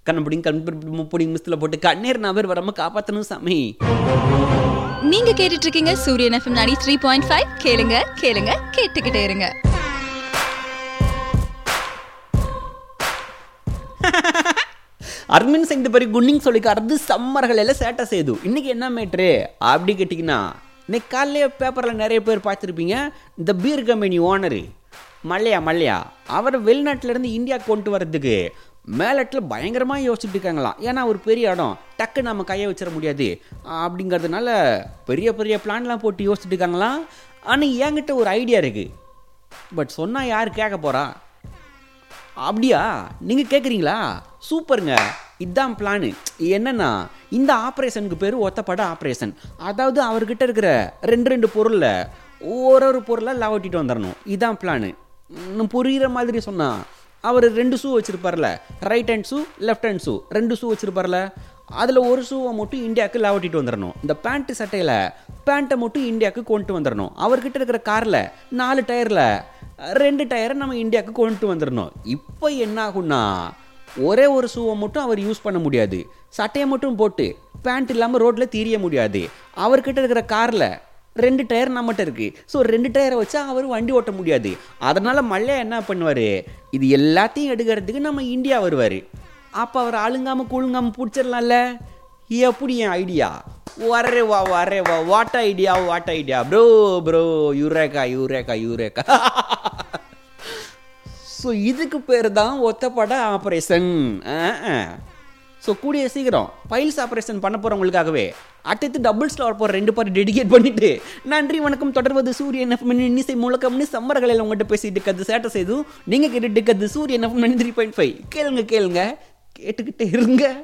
கண்ணப்படிங் கண் முப்படிங் மிஸ்தில் போட்டு கண்ணீர் நபர் வராம காப்பாற்றணும் சாமி நீங்க கேட்டுட்டு இருக்கீங்க சூரியன் எஃப்எம் 93.5 த்ரீ பாயிண்ட் ஃபைவ் கேளுங்க கேளுங்க கேட்டுக்கிட்டே இருங்க அர்மின் சிங் பரி குன்னிங் சொல்லிக்காரது சம்மர்கள் எல்லாம் சேட்டை செய்து இன்னைக்கு என்ன மேட்ரு அப்படி கேட்டிங்கன்னா இன்னைக்கு காலையிலே பேப்பரில் நிறைய பேர் பார்த்துருப்பீங்க இந்த beer company owner Mallya Mallya அவர் வெளிநாட்டிலேருந்து இந்தியா கொண்டு வர்றதுக்கு மேலட்டில் பயங்கரமாக யோசிச்சுட்டு இருக்காங்களாம் ஏன்னா ஒரு பெரிய இடம் டக்கு நம்ம கையை வச்சிட முடியாது அப்படிங்கிறதுனால பெரிய பெரிய பிளான்லாம் போட்டு யோசிச்சுட்டு இருக்காங்களாம் ஆனால் என்கிட்ட ஒரு ஐடியா இருக்குது பட் சொன்னால் யார் கேட்க போகிறா அப்படியா நீங்கள் கேட்குறீங்களா சூப்பருங்க இதான் பிளானு என்னன்னா இந்த ஆப்ரேஷனுக்கு பேர் ஒத்தப்பட ஆப்ரேஷன் அதாவது அவர்கிட்ட இருக்கிற ரெண்டு ரெண்டு பொருளில் ஒரு ஒரு பொருளை லவட்டிட்டு வந்துடணும் இதான் பிளானு இன்னும் புரிகிற மாதிரி சொன்னா அவர் ரெண்டு ஷூ வச்சுருப்பார்ல right hand shoe left hand shoe ரெண்டு ஷூ வச்சுருப்பார்ல அதில் ஒரு ஷூவை மட்டும் இந்தியாவுக்கு லவட்டிட்டு வந்துடணும் இந்த பேண்ட் சட்டையில் பேண்ட்டை மட்டும் இந்தியாவுக்கு கொண்டு வந்துடணும் அவர்கிட்ட இருக்கிற காரில் நாலு டயரில் ரெண்டு டயரை நம்ம இந்தியாவுக்கு கொண்டு வந்துடணும் இப்போ என்ன ஆகும்னா ஒரே ஒரு ஷூவை மட்டும் அவர் யூஸ் பண்ண முடியாது சட்டையை மட்டும் போட்டு பேண்ட் இல்லாமல் ரோட்டில் தீரிய முடியாது அவர்கிட்ட இருக்கிற காரில் ரெண்டு டயர் நம்மகிட்ட இருக்கு ஸோ ரெண்டு டயரை வச்சா அவர் வண்டி ஓட்ட முடியாது அதனால மல்லையா என்ன பண்ணுவார் இது எல்லாத்தையும் எடுக்கிறதுக்கு நம்ம இந்தியா வருவார் அப்போ அவர் ஆளுங்காம கூழுங்காம பிடிச்சிடலாம்ல எப்படி என் ஐடியா வரே வா வரே வா what idea what idea bro bro eureka eureka eureka so இதுக்கு பேர் தான் ஒத்தப்பட ஆப்ரேஷன் ஸோ கூடிய சீக்கிரம் பைல்ஸ் ஆப்ரேஷன் பண்ண போகிறவங்களுக்காகவே அடுத்து டபுள் ஸ்டார் போகிற ரெண்டு பாட்டு டெடிகேட் பண்ணிட்டு நன்றி வணக்கம் தொடர்வது சூரியன் எஃப்எம் இன்னிசை முழக்கம்னு சம்மர்களில் உங்கள்கிட்ட பேசிட்டு இருக்கிறது சேட்டை செய்து நீங்கள் கேட்டுட்டு இருக்கிறது சூரியன் எஃப்எம் த்ரீ பாயிண்ட் ஃபைவ் கேளுங்க கேளுங்க கேட்டுக்கிட்டே இருங்க